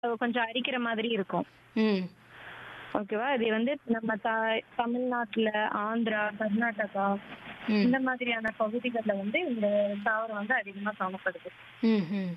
கொஞ்சம் அரிக்கிற மாதிரி இருக்கும் ம் ஓகேவா இது வந்து நம்ம த தமிழ்நாட்டுல ஆந்திரா கர்நாடகா ம் இந்த மாதிரியான பகுதிகளில் வந்து இந்த தாவரம் வந்து அதிகமா காணப்படுது ம் ம்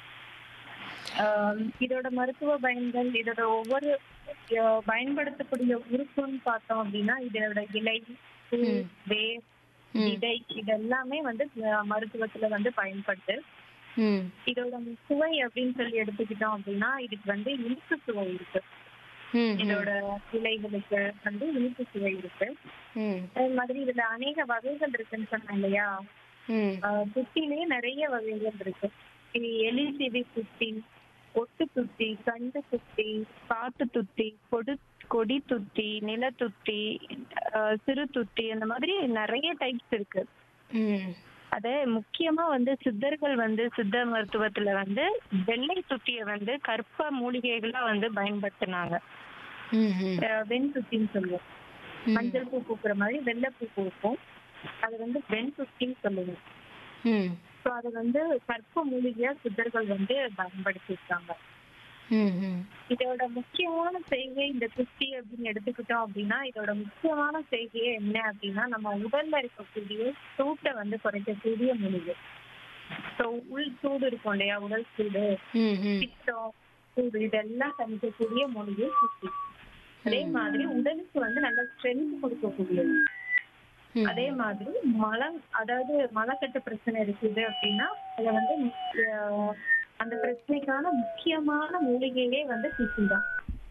ஆஹ் இதோட மருத்துவ பயன்கள் இதோட ஒவ்வொரு ஆஹ் பயன்படுத்தக்கூடிய உறுப்புன்னு பார்த்தோம் அப்படின்னா இதோட இலை பூ ம். வேர் ம். விதை இதெல்லாமே வந்து ஆஹ் மருத்துவத்துல வந்து பயன்படுது ம் இதோட சுவை அப்படின்னு சொல்லி எடுத்துக்கிட்டோம் அப்படின்னா இதுக்கு வந்து இனிப்பு சுவை இருக்கு ம் இதோட இலைகளுக்கு வந்து இனிப்பு சுவை இருக்கு ம் அதே மாதிரி இதுல அநேக வகைகள் இருக்குன்னு சொன்னேன் இல்லையா ம் ஆஹ் துத்திலே நிறைய வகைகள் இருக்கு இது எலி செவி துத்தி ஒட்டு துத்தி கண்டு துத்தி காட்டு துத்தி கொடு கொடி துத்தி நில துத்தி ஆஹ் சிறு துத்தி அந்த மாதிரி நிறைய டைப்ஸ் இருக்கு ம் அது முக்கியமா வந்து சித்தர்கள் வந்து சித்த மருத்துவத்துல வந்து வெள்ளை துத்திய வந்து கற்ப மூலிகைகளா வந்து பயன்படுத்தினாங்க ம் ம் ஆஹ் வெண் துத்தின்னு சொல்லுவோம் ம். மஞ்சள் பூ பூக்குற மாதிரி வெள்ளை பூ பூக்கும் அது வந்து வெண் துத்தின்னு சொல்லுவோம் ம் ஸோ அது வந்து கற்ப மூலிகையா சித்தர்கள் வந்து பயன்படுத்தியிருக்காங்க ம் ம் இதோட முக்கியமான செய்கை இந்த குஸ்தி அப்படின்னு எடுத்துக்கிட்டோம் அப்படின்னா இதோட முக்கியமான செய்கையே என்ன அப்படின்னா நம்ம உடல்ல இருக்கக்கூடிய சூட்டை வந்து குறைக்கக்கூடிய மூலிகை ஸோ உள் சூடு இருக்கும் இல்லையா உடல் சூடு ம் ம் பித்தம் சூடு இதெல்லாம் தணிக்கக்கூடிய மூலிகை குஸ்தி அதே மாதிரி உடலுக்கு வந்து நல்ல ஸ்ட்ரென்த் கொடுக்கக்கூடியது ம். அதே மாதிரி மலம் அதாவது மலக்கட்டு பிரச்சனை இருக்குது அப்படின்னா அதுல வந்து அஹ், அந்த பிரச்சனைக்கான முக்கியமான மூலிகையே வந்து குஸ்தி தான்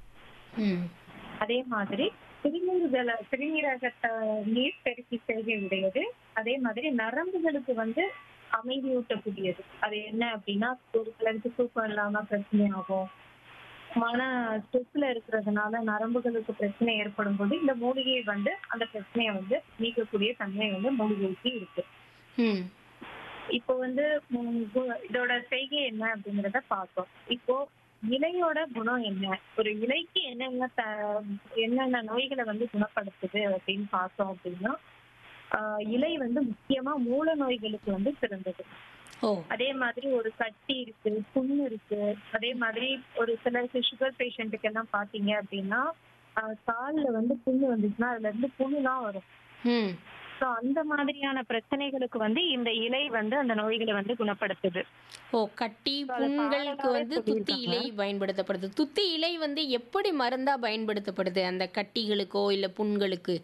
ம் அதே மாதிரி சிறுநீர்களை சிறுநீரகத்தை நீர் பெருக்கி செய்கை உடையது அதே மாதிரி நரம்புகளுக்கு வந்து அமைதியூட்டக்கூடியது அது என்ன அப்படின்னா ஒரு சிலருக்கு தூக்கம் இல்லாம பிரச்சனை ஆகும் மன ஸ்ட்ரெஸ்ல இருக்கிறதுனால நரம்புகளுக்கு பிரச்சனை ஏற்படும் போது இந்த மூலிகை வந்து அந்த பிரச்சனையை வந்து நீக்கக்கூடிய தன்மை வந்து மூலிகைக்கு இருக்கு ம் இப்போ வந்து உம், கு- இதோட செய்கை என்ன அப்படிங்கறத பார்த்தோம் இப்போ இலையோட குணம் என்ன ஒரு இலைக்கு என்னென்ன த- என்னென்ன நோய்களை வந்து குணப்படுத்துது அப்படின்னு பார்த்தோம் அப்படின்னா ஆஹ் இலை வந்து முக்கியமா மூல நோய்களுக்கு வந்து சிறந்தது ஓ அதே மாதிரி ஒரு கட்டி இருக்கு புண்ணு இருக்கு அதே மாதிரி ஒரு சிலருக்கு சுகர் பேஷண்ட்டுக்கு எல்லாம் பாத்தீங்க அப்படின்னா ஆஹ் கால்ல வந்து புண்ணு வந்துச்சுன்னா அதுல இருந்து புண்ணுலாம் வரும் ம் ஸோ அந்த மாதிரியான பிரச்சனைகளுக்கு வந்து இந்த இலை வந்து அந்த நோய்களை வந்து குணப்படுத்துது ஓ கட்டி So, அதை புண்களுக்கு பாடலாவே வந்து துத்தி சொல்லியிருக்காங்க. இலை பயன்படுத்தப்படுது துத்தி இலை வந்து எப்படி மருந்தா பயன்படுத்தப்படுது அந்த கட்டிகளுக்கோ இல்ல புண்களுக்கு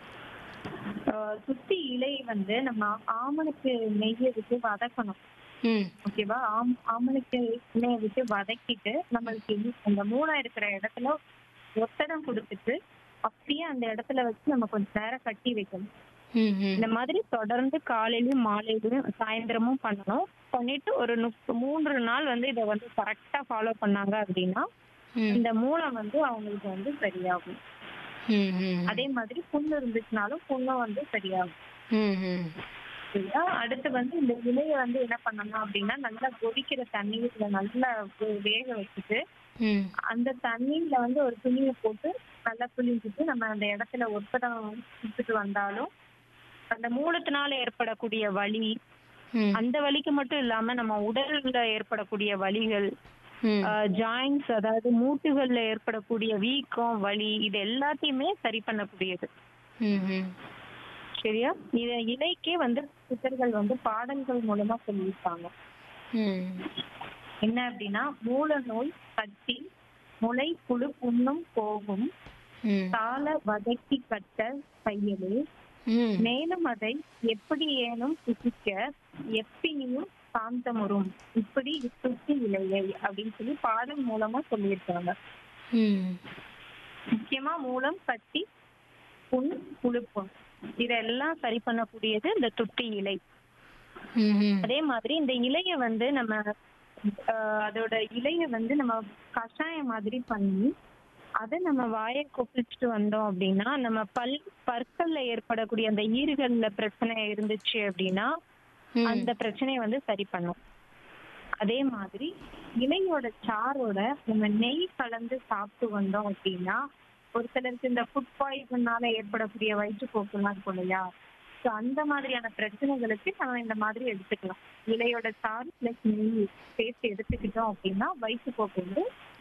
ஆஹ் சுத்தி இலை வந்து நம்ம ஆமணக்கு நெய்யை விட்டு வதக்கணும் ம் ஓகேவா ஆம் ஆமணக்கு எண்ணெயை விட்டு வதக்கிட்டு நம்மளுக்கு இனி- அந்த மூளை இருக்கிற இடத்துல ஒத்தடம் கொடுத்துட்டு அப்படியே அந்த இடத்துல வச்சு நம்ம கொஞ்ச நேரம் கட்டி வைக்கணும் ம் ம் இந்த மாதிரி தொடர்ந்து காலையிலயும் மாலையிலயும் சாயந்தரமும் பண்ணணும் பண்ணிட்டு ஒரு முப்ப மூன்று நாள் வந்து இதை வந்து கரெக்டா ஃபாலோ பண்ணாங்க அப்படின்னா ம் இந்த மூலம் வந்து அவங்களுக்கு வந்து சரியாகும் ம் ம் அதே மாதிரி புண்ணு இருந்துச்சுனாலும் புண்ணும் வந்து சரியாகும் ம் ம் சரியா அடுத்து வந்து இந்த இலையை வந்து என்ன பண்ணணும் அப்படின்னா நல்லா கொதிக்கிற தண்ணீர்ல நல்லா வே- வேக வச்சுட்டு ம் அந்த தண்ணீர்ல வந்து ஒரு துணியை போட்டு நல்லா புளிஞ்சிட்டு நம்ம அந்த இடத்துல ஒத்தடம் கொடுத்துட்டு வந்தாலும் அந்த மூலத்தினால ஏற்படக்கூடிய வலி ம் அந்த வலிக்கு மட்டும் இல்லாம நம்ம உடல்ல ஏற்படக்கூடிய வலிகள் ம் ஜாயின்ஸ் அதாவது மூட்டுகள்ல ஏற்படக்கூடிய வீக்கம் வலி இது எல்லாத்தையுமே சரி பண்ணக்கூடியது ம் ம் சரியா இத இலைக்கே வந்து சித்தர்கள் வந்து பாடல்கள் மூலமா சொல்லியிருப்பாங்க ம் என்ன அப்படின்னா மூல நோய் கட்டி முளை புழு புண்ணும் போகும் ம் கால வதக்கி கட்ட தையலே ம் மேலும் அதை எப்படி ஏனும் புசிக்க எப்பினியும் சாந்தமுறும் இப்படி சுத்தி இலையை அப்படின்னு சொல்லி பாடல் மூலமா சொல்லியிருக்காங்க ம் முக்கியமா மூலம் கட்டி புண் புழுப்புண் இதெல்லாம் சரி பண்ணக்கூடியது இந்த துட்டி இலை ம் ம் அதே மாதிரி இந்த இலைய வந்து நம்ம ஆஹ், அதோட இலைய வந்து நம்ம கஷாயம் மாதிரி பண்ணி அதை நம்ம வாயை கொப்பிச்சுட்டு வந்தோம் அப்படின்னா நம்ம பல் பற்கள்ல ஏற்படக்கூடிய அந்த ஈறுகள்ல பிரச்சனை இருந்துச்சு அப்படின்னா ம். அந்த பிரச்சனையை வந்து சரி பண்ணும் அதே மாதிரி இலையோட சாரோட நம்ம நெய் கலந்து சாப்பிட்டு வந்தோம் அப்படின்னா ஒரு சிலருக்கு இந்த ஃபுட் பாய்சன்னால ஏற்படக்கூடிய வயிற்றுப்போக்குலாம் இருக்கும் இல்லையா ஸோ அந்த மாதிரியான பிரச்சனைகளுக்கு நம்ம இந்த மாதிரி எடுத்துக்கலாம் இலையோட சாறு பிளஸ் நெய் சேர்த்து எடுத்துக்கிட்டோம் அப்படின்னா வயிற்றுப்போக்கு வந்து